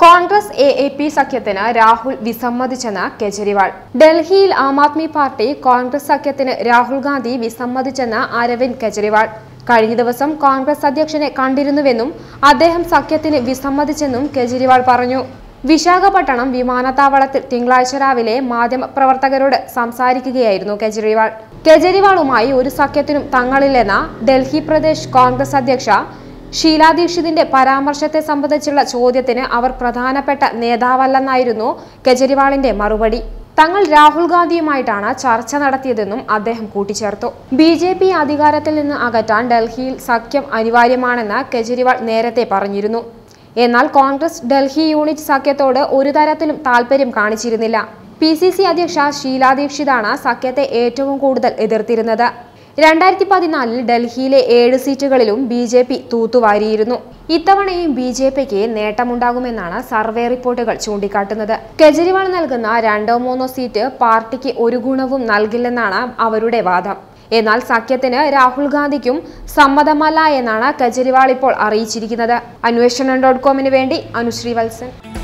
Congress A A P സഖ്യത്തിന് രാഹുൽ വിസമ്മതിച്ചെന്ന് കെജ്രിവാൾ ഡൽഹിയിൽ ആം Aadmi party Congress സഖ്യത്തിന് രാഹുൽ ഗാന്ധി വിസമ്മതിച്ചെന്ന് അരവിന്ദ് കെജ്രിവാൾ കഴിഞ്ഞ ദിവസം കോൺഗ്രസ് അധ്യക്ഷനെ കണ്ടിരുന്നുവെന്നും അദ്ദേഹം സഖ്യത്തിന് വിസമ്മതിച്ചെന്നും കെജ്രിവാൾ പറഞ്ഞു വിശാഖപട്ടണം വിമാനത്താവളത്തിൽ തിങ്കളാഴ്ച രാവിലെ മാധ്യമപ്രവർത്തകരോട് സംസാരിക്കുകയായിരുന്നു കെജ്രിവാൾ കെജ്രിവാളുമായി ഒരു സഖ്യത്തിനും തങ്ങളില്ലെന്ന ഡൽഹി പ്രദേശ് കോൺഗ്രസ് അധ്യക്ഷ ഷീലാ ദീക്ഷിതിന്റെ പരാമർശത്തെ സംബന്ധിച്ചുള്ള ചോദ്യത്തിന് അവർ പ്രധാനപ്പെട്ട നേതാവല്ലെന്നായിരുന്നു കെജ്രിവാളിന്റെ മറുപടി തങ്ങൾ രാഹുൽ ഗാന്ധിയുമായിട്ടാണ് ചർച്ച നടത്തിയതെന്നും അദ്ദേഹം കൂട്ടിച്ചേർത്തു ബി ജെ പി അധികാരത്തിൽ നിന്ന് അകറ്റാൻ ഡൽഹിയിൽ സഖ്യം അനിവാര്യമാണെന്ന് കെജ്രിവാൾ നേരത്തെ പറഞ്ഞിരുന്നു എന്നാൽ കോൺഗ്രസ് ഡൽഹി യൂണിറ്റ് സഖ്യത്തോട് ഒരു തരത്തിലും താൽപര്യം കാണിച്ചിരുന്നില്ല പി സി സി അധ്യക്ഷ ഷീലാ ദീക്ഷിതാണ് സഖ്യത്തെ ഏറ്റവും കൂടുതൽ എതിർത്തിരുന്നത് രണ്ടായിരത്തി പതിനാലിൽ ഡൽഹിയിലെ ഏഴ് സീറ്റുകളിലും ബി ജെ പി തൂത്തുവാരിയിരുന്നു ഇത്തവണയും ബി ജെ പിക്ക് നേട്ടമുണ്ടാകുമെന്നാണ് സർവേ റിപ്പോർട്ടുകൾ ചൂണ്ടിക്കാട്ടുന്നത് കെജ്രിവാൾ നൽകുന്ന രണ്ടോ മൂന്നോ സീറ്റ് പാർട്ടിക്ക് ഒരു ഗുണവും നൽകില്ലെന്നാണ് അവരുടെ വാദം എന്നാൽ സഖ്യത്തിന് രാഹുൽ ഗാന്ധിക്കും സമ്മതമല്ല എന്നാണ് കെജ്രിവാൾ ഇപ്പോൾ അറിയിച്ചിരിക്കുന്നത് അന്വേഷണം ഡോട്ട് കോമിന് വേണ്ടി അനുശ്രീ വത്സൻ